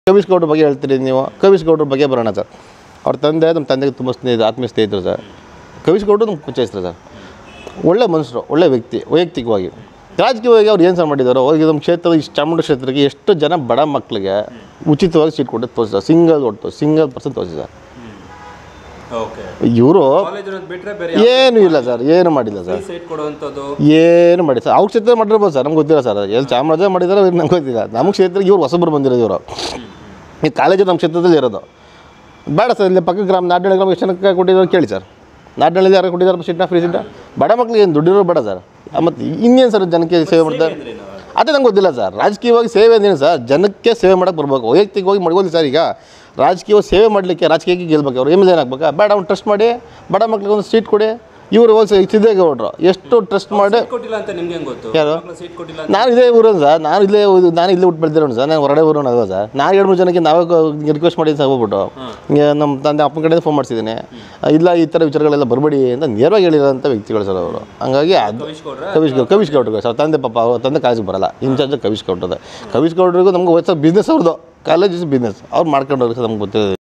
ಕವಿಶ್ ಗೌಡ್ರ ಬಗ್ಗೆ ಹೇಳ್ತೀರಿ ನೀವು ಕವಿಶ್ ಗೌಡ್ರ ಬಗ್ಗೆ ಬರೋಣ ಸರ್ ಅವ್ರ ತಂದೆ ನಮ್ಮ ತಂದೆಗೆ ತುಂಬ ಸ್ನೇಹಿತ ಆತ್ಮೀಯ ಸ್ನೇಹಿತರು ಸರ್ ಕವಿಶ್ ಗೌಡ್ರು ನಮ್ಗೆ ಪರಿಚಯಿಸ್ತಾರೆ ಸರ್ ಒಳ್ಳೆ ಮನುಷ್ಯರು ಒಳ್ಳೆ ವ್ಯಕ್ತಿ ವೈಯಕ್ತಿಕವಾಗಿ ರಾಜಕೀಯವಾಗಿ ಅವ್ರು ಏನು ಸರ್ ಮಾಡಿದಾರೋ ಹೋಗಿ ನಮ್ಮ ಕ್ಷೇತ್ರದ ಇಷ್ಟು ಚಾಮುಂಡಿ ಕ್ಷೇತ್ರಕ್ಕೆ ಎಷ್ಟು ಜನ ಬಡ ಮಕ್ಕಳಿಗೆ ಉಚಿತವಾಗಿ ಸೀಟ್ ಕೊಟ್ಟು ತೋರಿಸಿದ್ದಾರೆ ಸಿಂಗಲ್ ಒಟ್ಟು ಸಿಂಗಲ್ ಪರ್ಸನ್ ತೋರಿಸಿದ್ದಾರೆ ಓಕೆ ಇವರು ಕಾಲೇಜ್ ಇರೋದು ಬಿಟ್ರೆ ಬೇರೆ ಏನು ಇಲ್ಲ ಸರ್ ಏನು ಮಾಡಿಲ್ಲ ಸರ್ ಸೈಟ್ ಕೊಡುವಂಥದ್ದು ಏನು ಮಾಡಿ ಸರ್ ಅವ್ರ ಕ್ಷೇತ್ರ ಮಾಡಿರ್ಬೋದು ಸರ್ ನಮ್ಗೆ ಗೊತ್ತಿಲ್ಲ ಸರ್ ಎಲ್ಲಿ ಚಾಮರಾಜ ಮಾಡಿದಾರೋ ನಮ್ಗೆ ಗೊತ್ತಿಲ್ಲ ನಮ್ಮ ಕ್ಷೇತ್ರಕ್ಕೆ ಇವ್ರು ಹೊಸಬ್ರು ಬಂದಿರೋದು ಇವರು ಈ ಕಾಲೇಜು ನಮ್ಮ ಕ್ಷೇತ್ರದಲ್ಲಿ ಇರೋದು ಬೇಡ ಸರ್ ಇಲ್ಲಿ ಪಕ್ಕ ಗ್ರಾಮ ನಾಡ್ನಳ್ಳಿ ಗ್ರಾಮ ಎಷ್ಟು ಜನಕ್ಕೆ ಕೊಟ್ಟಿದ್ದಾರೆ ಕೇಳಿ ಸರ್ ನಾಡ್ನಳ್ಳಿ ಯಾರು ಕೊಟ್ಟಿದ್ದಾರೆ ಸೀಟ್ನ ಫ್ರೀ ಸೀಟ ಬಡ ಮಕ್ಳಿಗೆ ಏನು ದುಡ್ಡಿರೋ ಬೇಡ ಸರ್ ಮತ್ತು ಇನ್ನೇನು ಸರ್ ಜನಕ್ಕೆ ಸೇವೆ ಮಾಡ್ತಾರೆ ಅದೇ ನಂಗೆ ಗೊತ್ತಿಲ್ಲ ಸರ್ ರಾಜಕೀಯವಾಗಿ ಸೇವೆ ಅಂದೇನು ಸರ್ ಜನಕ್ಕೆ ಸೇವೆ ಮಾಡೋಕೆ ಬರ್ಬೇಕು ವೈಯಕ್ತಿಕವಾಗಿ ಮಾಡ್ಬೋದು ಸರ್ ಈಗ ರಾಜಕೀಯವಾಗಿ ಸೇವೆ ಮಾಡಲಿಕ್ಕೆ ರಾಜಕೀಯಕ್ಕೆ ಗೆಲ್ಬೇಕು ಅವ್ರು ಎಮ್ ಎಲ್ ಏನಾಗಬೇಕಾ ಬೇಡ ಅವ್ನು ಟ್ರಸ್ಟ್ ಮಾಡಿ ಬಡ ಮಕ್ಳಿಗೆ ಒಂದು ಸೀಟ್ ಕೊಡಿ ಇವರು ಒಂದು ಸಿದ್ದೇಗೌಡರು ಎಷ್ಟು ಟ್ರಸ್ಟ್ ಮಾಡಿ ಕೊಟ್ಟಿಲ್ಲ ಅಂತ ನಿಮ್ಗೆ ಹೆಂಗ್ ಗೊತ್ತು ಯಾರು? ಸೀಟ್ ಕೊಟ್ಟಿಲ್ಲ ನಾನು ಇದೇ ಊರನ್ ಸರ್ ನಾನು ಇಲ್ಲೇ ಊರು- ನಾನು ಇಲ್ಲೇ ಹುಟ್ಟು ಬೆಳೆದಿರೋನು ಸರ್ ನಾನು ಹೊರಗಡೆ ಊರೋಣ ಅಲ್ವಾ ಸರ್ ನಾನು ಎರಡು ಮೂರು ಜನಕ್ಕೆ ನಾವೇ ರಿಕ್ವೆಸ್ಟ್ ಮಾಡಿ ಸರ್ ಹೋಗ್ಬಿಟ್ಟು ಹಿಂಗೆ ನಮ್ಮ ತಂದೆ ಅಪ್ಪನ ಕಡೆಯಿಂದ ಫೋನ್ ಮಾಡಿಸಿದ್ದೀನಿ ಇಲ್ಲ ಈ ಥರ ವಿಚಾರಗಳೆಲ್ಲ ಬರಬೇಡಿ ಅಂತ ನೇರವಾಗಿ ಹೇಳಿರೋಂಥ ವ್ಯಕ್ತಿಗಳು ಸರ್ ಅವರು ಹಂಗಾಗಿ ಅದು ಕವಿಶ್ ಗೌಡ್ರ ಕವಿಶ್ ಗೌ ಕವಿಶ್ ಗೌಡ್ರಿಗೆ ಸರ್ ತಂದೆ ಪಾಪ ಅವ್ರ ತಂದೆ ಕಾಲೇಜಿಗೆ ಬರಲ್ಲ ಇನ್ಚಾರ್ಜ್ ಕವಿಶ್ ಗೌಡ್ರದ್ದು ಕವಿಶ್ ಗೌಡ್ರಿಗೂ ನಮ್ಗೆ ವಯಸ್ಸು ಬಿಸ್ನೆಸ್ ಅವ್ರದ್ದು ಕಾಲೇಜ್ ಬಿಸ್ನೆಸ್ ಅವ್ರು ಮಾಡ್ಕೊಂಡು ಹೋಗಿ ಸರ್ ನಮ್ಗೆ ಗೊತ್ತಿರೋದು